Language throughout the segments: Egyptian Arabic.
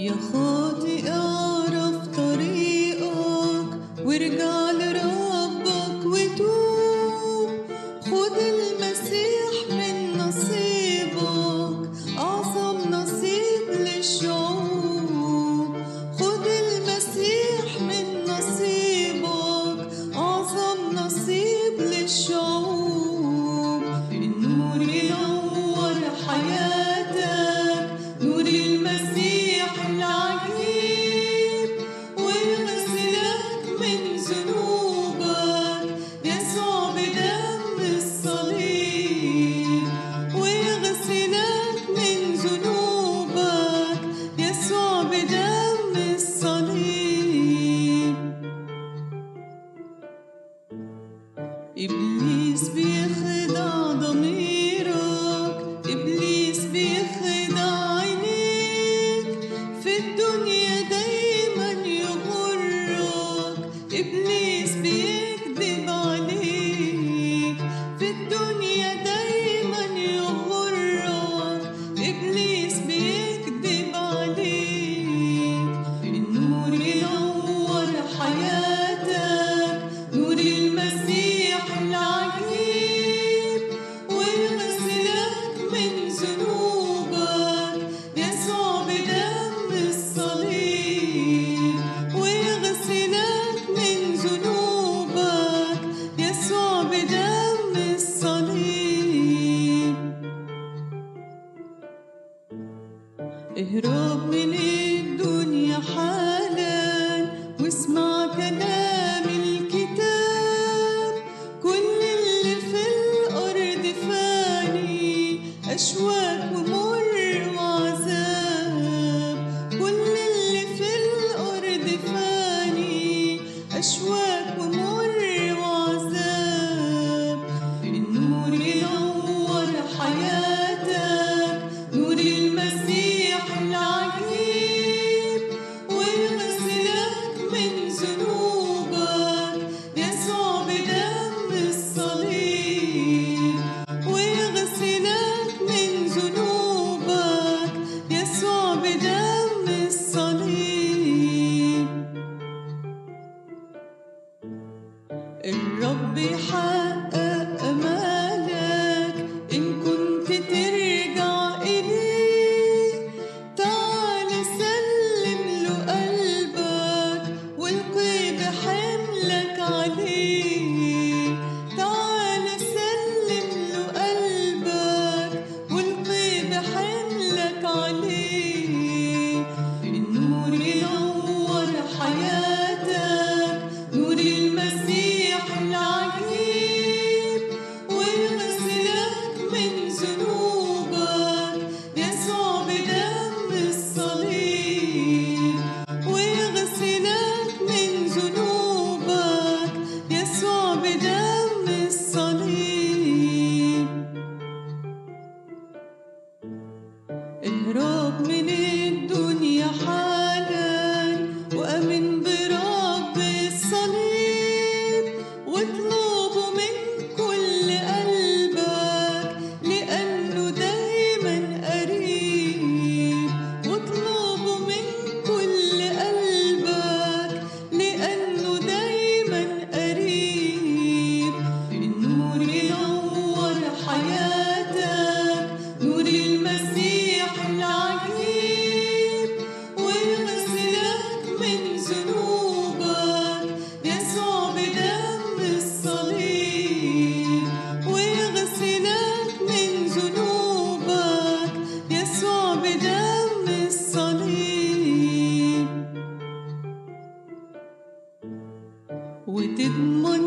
يا خاطئ اعرف طريقك وارجع لربك وتوب خد المسيح من نصيبك أعظم نصيب للشعوب خد المسيح من نصيبك أعظم نصيب للشعوب النور ينور حياتك نور المسيح العجيب ويغسلك من ذنوبك يسوع بدم الصليب ويغسلك من ذنوبك يسوع بدم الصليب إبليس بيخدع ضميرك إبليس بيخدع عينيك في الدنيا دايما يغرك إبليس بيكذب عليك في الدنيا دايما يغرك إبليس بيكذب عليك النور ينور حياتك نور المسيح العجيب ويغسلك من ذنوبك يسوع بدم الصليب ويغسلك من ذنوبك يسوع بدم الصليب اهرب من الدنيا حالا واسمع كلام الكتاب كل اللي في الأرض فاني أشواك ومر وعذاب كل اللي في الأرض فاني أشواك ومر وعذاب النور ينور حياتك نور المسيح العجيب ويغسلك من ذنوبك يسوع بدم الصليب ويغسلك من ذنوبك يسوع بدم الصليب الرب يحقق أمالك إن كنت ترجع إليه تعال سلم له قلبك والقي بحملك عليه تعال سلم له قلبك والقي بحملك عليه النور ينور حياتك نور المسيح العجيب ويغسلك من ذنوبك يسوع بدم الصليب ويغسلك من ذنوبك يسوع بدم الصليب اهرب من الدنيا حالا وامن برب الصليب واطلبه من كل قلبك لانه دايما قريب واطلبه من كل قلبك لانه دايما قريب النور ينور حياتك نور المسيح العجيب ويغسلك من ذنوبك يسوع بدم الصليب ويغسلك من ذنوبك يسوع بدم الصليب وتضمن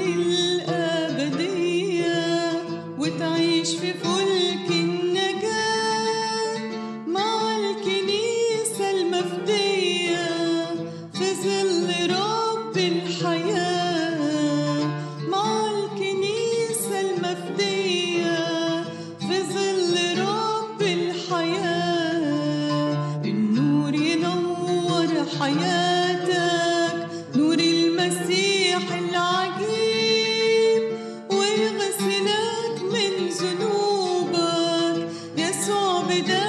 الأبدية وتعيش في فلك النجاة مع الكنيسة المفدية في ظل رب الحياة مع الكنيسة المفدية في ظل رب الحياة النور ينور حياتك نور المسيح العجيب ويغسلك من ذنوبك يسوع بدم